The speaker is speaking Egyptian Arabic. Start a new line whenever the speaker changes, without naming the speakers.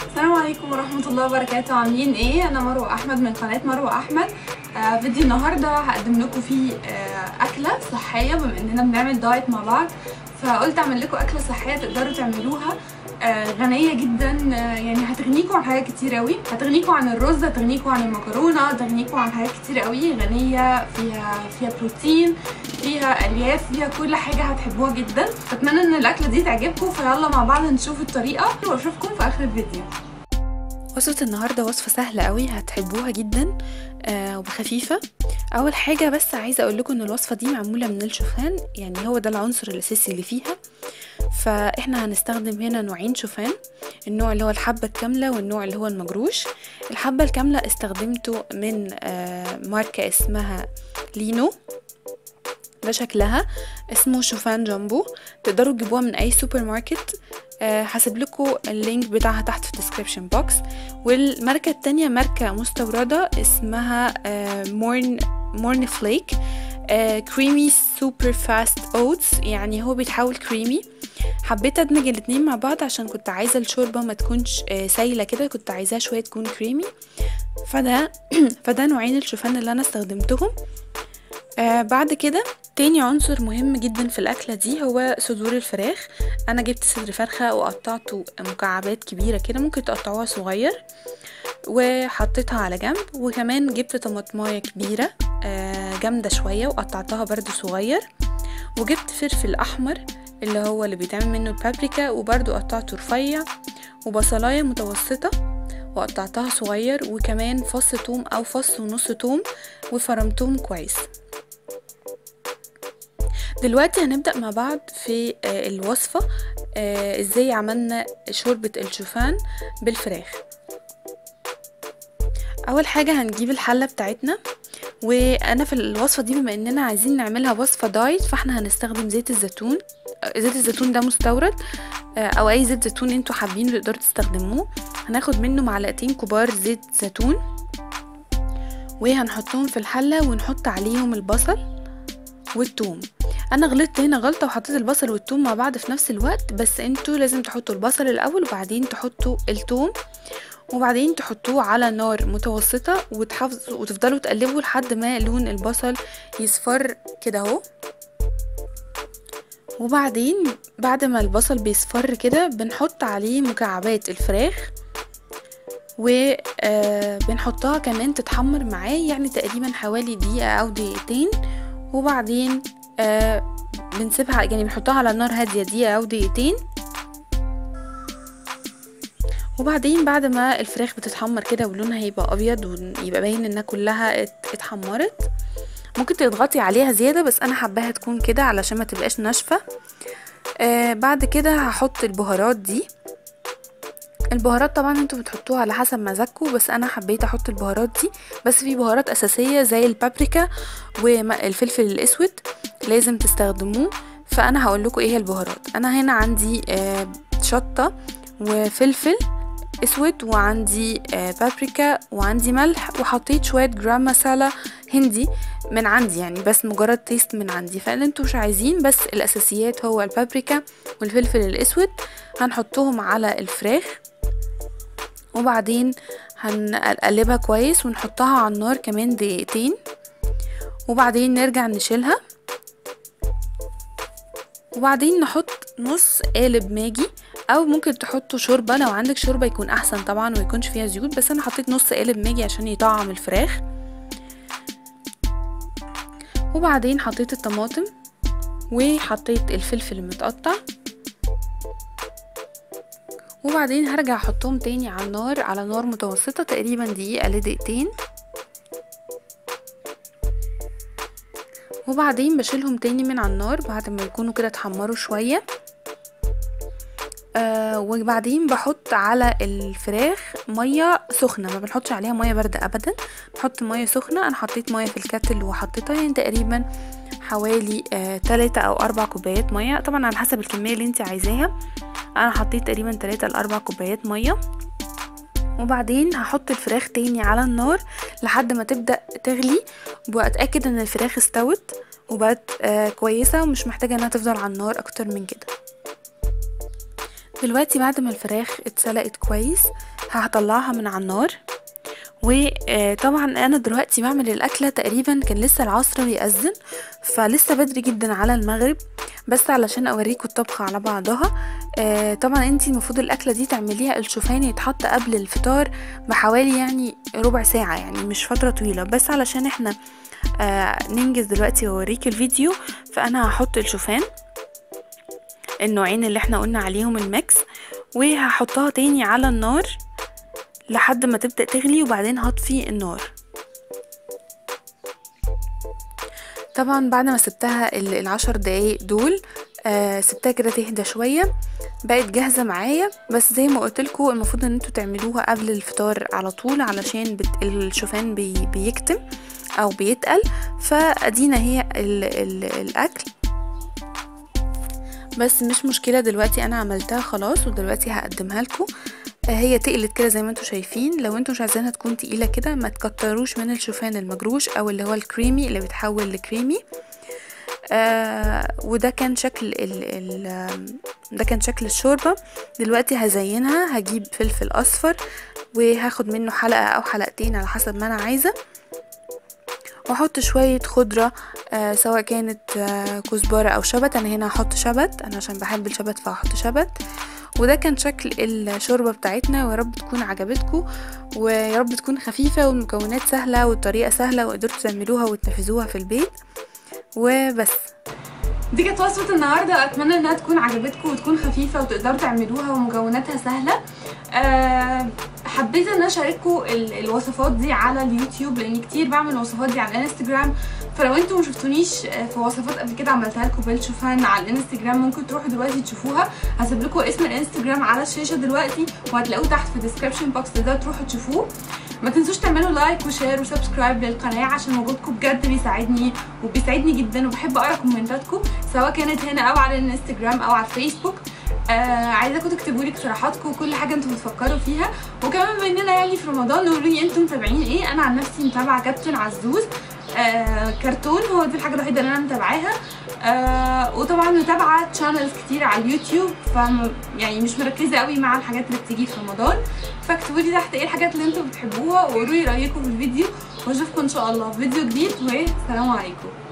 السلام عليكم ورحمة الله وبركاته عاملين ايه؟ أنا مروة أحمد من قناة مروة أحمد آه فيديو النهاردة هقدم لكم فيه آه أكلة صحية بما إننا بنعمل دايت مع بعض فقلت أعمل لكم أكلة صحية تقدروا تعملوها آه غنية جدا آه يعني هتغنيكم عن حاجات كتير قوي هتغنيكم عن الرز هتغنيكم عن المكرونة هتغنيكم عن حاجات كتير قوي غنية فيها فيها بروتين فيها ألياف فيها كل حاجة هتحبوها جدا أتمنى إن الأكلة دي تعجبكم فيلا مع بعض نشوف الطريقة وأشوفكم في آخر الفيديو
وصفة النهاردة وصفة سهلة قوي هتحبوها جدا آه وخفيفة أول حاجة بس عايزة أقول لكم إن الوصفة دي معمولة من الشوفان يعني هو ده العنصر الأساسي اللي فيها فإحنا هنستخدم هنا نوعين شوفان النوع اللي هو الحبة الكاملة والنوع اللي هو المجروش الحبة الكاملة استخدمته من آه ماركة اسمها لينو ده شكلها اسمه شوفان جامبو تقدروا تجيبوها من اي سوبر ماركت أه هسيب لكم اللينك بتاعها تحت في الديسكريبشن بوكس والماركه التانية ماركه مستورده اسمها أه مورن مورن فليك أه كريمي سوبر فاست اوتس يعني هو بيتحول كريمي حبيت ادمج الاتنين مع بعض عشان كنت عايزه الشوربه ما تكونش أه سايله كده كنت عايزاها شويه تكون كريمي فده فده نوعين الشوفان اللي انا استخدمتهم آه بعد كده تاني عنصر مهم جدا في الأكلة دي هو صدور الفراخ أنا جبت صدر فرخة وقطعته مكعبات كبيرة كده ممكن تقطعوها صغير وحطيتها على جنب وكمان جبت طماطماية كبيرة آه جامدة شوية وقطعتها برضو صغير وجبت فلفل أحمر اللي هو اللي بيتعمل منه البابريكا وبرضو قطعته رفيع وبصلاية متوسطة وقطعتها صغير وكمان فص توم أو فص ونص توم وفرمتهم كويس دلوقتي هنبدأ مع بعض في الوصفة ازاي عملنا شوربة الشوفان بالفراخ اول حاجة هنجيب الحلة بتاعتنا وانا في الوصفة دي بما اننا عايزين نعملها وصفة دايت فاحنا هنستخدم زيت الزيتون زيت الزيتون ده مستورد او اي زيت زيتون انتوا حابين تقدروا تستخدموه هناخد منه معلقتين كبار زيت زيتون وهنحطهم في الحلة ونحط عليهم البصل والثوم انا غلطت هنا غلطه وحطيت البصل والثوم مع بعض في نفس الوقت بس انتوا لازم تحطوا البصل الاول وبعدين تحطوا الثوم وبعدين تحطوه على نار متوسطة وتحافظوا وتفضلوا تقلبوا لحد ما لون البصل يصفر كده اهو وبعدين بعد ما البصل بيصفر كده بنحط عليه مكعبات الفراخ وبنحطها كمان تتحمر معاه يعني تقريبا حوالي دقيقة او دقيقتين وبعدين آه بنسيبها يعني بنحطها على نار هادية دقيقة أو دقيقتين وبعدين بعد ما الفراخ بتتحمر كده ولونها يبقى أبيض ويبقى باين إنها كلها اتحمرت ممكن تضغطي عليها زيادة بس أنا حباها تكون كده علشان ما تبقاش ناشفة آه بعد كده هحط البهارات دي البهارات طبعا انتوا بتحطوها على حسب مزاجكم بس انا حبيت احط البهارات دي بس في بهارات اساسيه زي البابريكا والفلفل الاسود لازم تستخدموه فانا هقول لكم ايه البهارات انا هنا عندي آه شطه وفلفل اسود وعندي آه بابريكا وعندي ملح وحطيت شويه جرام مسالة هندي من عندي يعني بس مجرد تيست من عندي فاللي انتوا مش عايزين بس الاساسيات هو البابريكا والفلفل الاسود هنحطهم على الفراخ وبعدين هنقلبها كويس ونحطها على النار كمان دقيقتين وبعدين نرجع نشيلها وبعدين نحط نص قالب ماجي او ممكن تحطوا شوربه لو عندك شوربه يكون احسن طبعا ويكونش فيها زيوت بس انا حطيت نص قالب ماجي عشان يطعم الفراخ وبعدين حطيت الطماطم وحطيت الفلفل المتقطع وبعدين هرجع احطهم تاني على النار على نار متوسطة تقريبا دقيقة لدقيقتين وبعدين بشيلهم تاني من على النار بعد ما يكونوا كده اتحمروا شوية آه وبعدين بحط على الفراخ مية سخنة ما بنحطش عليها مية باردة ابدا بحط مية سخنة انا حطيت مية في الكاتل وحطيتها يعني تقريبا حوالي آه تلاتة او اربع كوبايات مية طبعا على حسب الكمية اللي انت عايزاها انا حطيت تقريبا تلاتة لاربع كوبايات مية وبعدين هحط الفراخ تاني على النار لحد ما تبدأ تغلي واتأكد ان الفراخ استوت وبقت آه كويسة ومش محتاجة انها تفضل على النار اكتر من كده دلوقتي بعد ما الفراخ اتسلقت كويس هطلعها من على النار وطبعا انا دلوقتي بعمل الاكله تقريبا كان لسه العصر بيأذن فلسه بدري جدا على المغرب بس علشان اوريكم الطبخه على بعضها آه طبعا انتي المفروض الاكله دي تعمليها الشوفان يتحط قبل الفطار بحوالي يعني ربع ساعه يعني مش فتره طويله بس علشان احنا آه ننجز دلوقتي واوريك الفيديو فانا هحط الشوفان النوعين اللي احنا قلنا عليهم الميكس وهحطها تاني على النار لحد ما تبدأ تغلي وبعدين هطفي النار طبعا بعد ما سبتها العشر دقايق دول آه سبتها كده تهدى شوية بقت جاهزة معايا بس زي ما قلتلكوا المفروض ان انتوا تعملوها قبل الفطار على طول علشان بت... الشوفان بي... بيكتم او بيتقل فادينا هي ال... ال... الاكل بس مش مشكلة دلوقتي انا عملتها خلاص ودلوقتي هقدمها لكم هي تقلت كده زي ما انتوا شايفين لو انتوا مش عايزينها تكون تقيله كده ما تكتروش من الشوفان المجروش او اللي هو الكريمي اللي بيتحول لكريمي آه وده كان شكل ال ال ده كان شكل الشوربه دلوقتي هزينها هجيب فلفل اصفر وهاخد منه حلقه او حلقتين على حسب ما انا عايزه واحط شويه خضره آه سواء كانت آه كزبره او شبت انا هنا هحط شبت انا عشان بحب الشبت فهحط شبت وده كان شكل الشوربه بتاعتنا ويا رب تكون عجبتكم ويا رب تكون خفيفه والمكونات سهله والطريقه سهله وقدرتوا تعملوها وتنفذوها في البيت وبس
دي كانت وصفه النهارده اتمنى انها تكون عجبتكم وتكون خفيفه وتقدروا تعملوها ومكوناتها سهله أه حبيت ان انا اشارككم الوصفات دي على اليوتيوب لان كتير بعمل الوصفات دي على الانستجرام فلو انتوا ما شفتونيش في وصفات قبل كده عملتها لكم بالشوفان على الانستجرام ممكن تروحوا دلوقتي تشوفوها هسيب لكم اسم الانستجرام على الشاشه دلوقتي وهتلاقوه تحت في الديسكربشن بوكس تقدروا تروحوا تشوفوه ما تنسوش تعملوا لايك وشير وسبسكرايب للقناه عشان وجودكم بجد بيساعدني وبيساعدني جدا وبحب اقرا كومنتاتكم سواء كانت هنا او على الانستجرام او على الفيسبوك آه عايزاكم تكتبوا لي اقتراحاتكم وكل حاجه انتم بتفكروا فيها وكمان بما اننا يعني في رمضان قولوا لي انتم متابعين ايه انا عن نفسي متابعه كابتن عزوز آه كرتون هو دي الحاجه الوحيده اللي انا متابعاها آه وطبعا متابعه تشانلز كتير على اليوتيوب ف يعني مش مركزه قوي مع الحاجات اللي بتيجي في رمضان فاكتبوا لي تحت ايه الحاجات اللي انتم بتحبوها وقولوا لي رايكم في الفيديو واشوفكم ان شاء الله في فيديو جديد والسلام عليكم